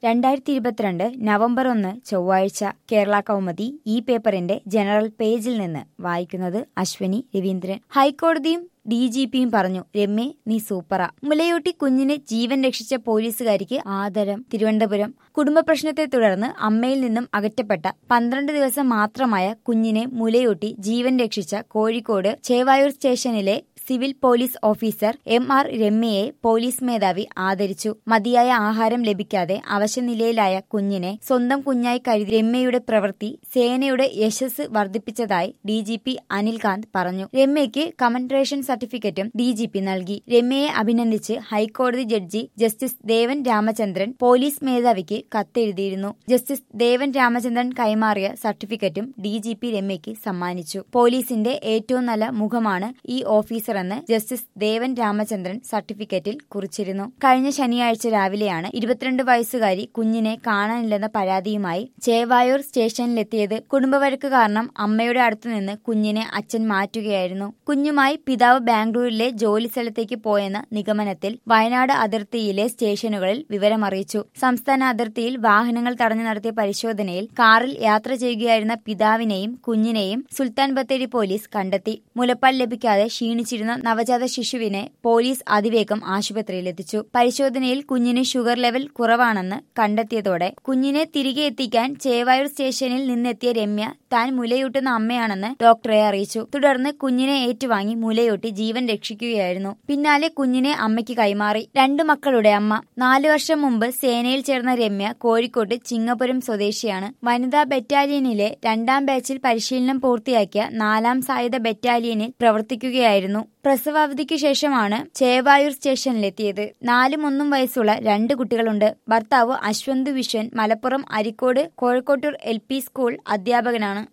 രണ്ടായിരത്തി ഇരുപത്തിരണ്ട് നവംബർ ഒന്ന് ചൊവ്വാഴ്ച കേരള കൗമുദി ഈ പേപ്പറിന്റെ ജനറൽ പേജിൽ നിന്ന് വായിക്കുന്നത് അശ്വനി രവീന്ദ്രൻ ഹൈക്കോടതിയും ഡി ജി പിയും പറഞ്ഞു രമ്യ നീ സൂപ്പറ മുലയൂട്ടി കുഞ്ഞിനെ ജീവൻ രക്ഷിച്ച പോലീസുകാരിക്ക് ആദരം തിരുവനന്തപുരം കുടുംബ പ്രശ്നത്തെ തുടർന്ന് അമ്മയിൽ നിന്നും അകറ്റപ്പെട്ട പന്ത്രണ്ട് ദിവസം മാത്രമായ കുഞ്ഞിനെ മുലയൂട്ടി ജീവൻ രക്ഷിച്ച കോഴിക്കോട് ചേവായൂർ സ്റ്റേഷനിലെ civil police officer M R രമ്യയെ പോലീസ് മേധാവി ആദരിച്ചു മതിയായ ആഹാരം ലഭിക്കാതെ അവശനിലയിലായ കുഞ്ഞിനെ സ്വന്തം കുഞ്ഞായി കരുതി രമ്യയുടെ പ്രവൃത്തി സേനയുടെ യശസ് വർദ്ധിപ്പിച്ചതായി ഡി ജി പി അനിൽകാന്ത് പറഞ്ഞു രമ്യയ്ക്ക് കമൻഡറേഷൻ സർട്ടിഫിക്കറ്റും ഡി ജി പി നൽകി രമ്യയെ അഭിനന്ദിച്ച് ഹൈക്കോടതി judge justice Devan Ramachandran police മേധാവിക്ക് കത്തെഴുതിയിരുന്നു ജസ്റ്റിസ് ദേവൻ രാമചന്ദ്രൻ കൈമാറിയ സർട്ടിഫിക്കറ്റും ഡി ജി പി രമ്യയ്ക്ക് സമ്മാനിച്ചു പോലീസിന്റെ ഏറ്റവും നല്ല മുഖമാണ് ഈ ഓഫീസറെന്ന് ജസ്റ്റിസ് ദേവൻ രാമചന്ദ്രൻ സർട്ടിഫിക്കറ്റിൽ കുറിച്ചിരുന്നു കഴിഞ്ഞ ശനിയാഴ്ച രാവിലെയാണ് ഇരുപത്തിരണ്ട് വയസ്സുകാരി കുഞ്ഞിനെ കാണാനില്ലെന്ന പരാതിയുമായി ചേവായൂർ സ്റ്റേഷനിലെത്തിയത് കുടുംബവഴക്ക് കാരണം അമ്മയുടെ അടുത്തുനിന്ന് കുഞ്ഞിനെ അച്ഛൻ മാറ്റുകയായിരുന്നു കുഞ്ഞുമായി പിതാവ് ബാംഗ്ലൂരിലെ ജോലി സ്ഥലത്തേക്ക് പോയെന്ന നിഗമനത്തിൽ വയനാട് അതിർത്തിയിലെ സ്റ്റേഷനുകളിൽ വിവരമറിയിച്ചു സംസ്ഥാന അതിർത്തിയിൽ വാഹനങ്ങൾ തടഞ്ഞു നടത്തിയ പരിശോധനയിൽ കാറിൽ യാത്ര ചെയ്യുകയായിരുന്ന പിതാവിനെയും കുഞ്ഞിനെയും സുൽത്താൻ ബത്തേരി പോലീസ് കണ്ടെത്തി മുലപ്പാൽ ലഭിക്കാതെ ക്ഷീണിച്ചിരുന്ന നവജാത ശിശുവിനെ പോലീസ് അതിവേഗം ആശുപത്രിയിലെത്തിച്ചു പരിശോധനയിൽ കുഞ്ഞിന് ഷുഗർ ലെവൽ കുറവാണെന്ന് കണ്ടെത്തിയതോടെ കുഞ്ഞിനെ തിരികെ എത്തിക്കാൻ ചേവായൂർ സ്റ്റേഷനിൽ നിന്നെത്തിയ രമ്യ താൻ മുലയൂട്ടുന്ന അമ്മയാണെന്ന് ഡോക്ടറെ അറിയിച്ചു തുടർന്ന് കുഞ്ഞിനെ ഏറ്റുവാങ്ങി മുലയൂട്ടി ജീവൻ രക്ഷിക്കുകയായിരുന്നു പിന്നാലെ കുഞ്ഞിനെ അമ്മയ്ക്ക് കൈമാറി രണ്ടു മക്കളുടെ അമ്മ നാലു വർഷം മുമ്പ് സേനയിൽ ചേർന്ന രമ്യ കോഴിക്കോട്ട് ചിങ്ങപുരം സ്വദേശിയാണ് വനിതാ ബറ്റാലിയനിലെ രണ്ടാം ബാച്ചിൽ പരിശീലനം പൂർത്തിയാക്കിയ നാലാം സായുധ ബറ്റാലിയനിൽ പ്രവർത്തിക്കുകയായിരുന്നു പ്രസവാവധിക്ക് ശേഷമാണ് ചേവായൂർ സ്റ്റേഷനിലെത്തിയത് നാലും ഒന്നും വയസ്സുള്ള രണ്ട് കുട്ടികളുണ്ട് ഭർത്താവ് അശ്വന്ത് വിശ്വൻ മലപ്പുറം അരിക്കോട് കോഴിക്കോട്ടൂർ എൽ സ്കൂൾ അധ്യാപകനാണ്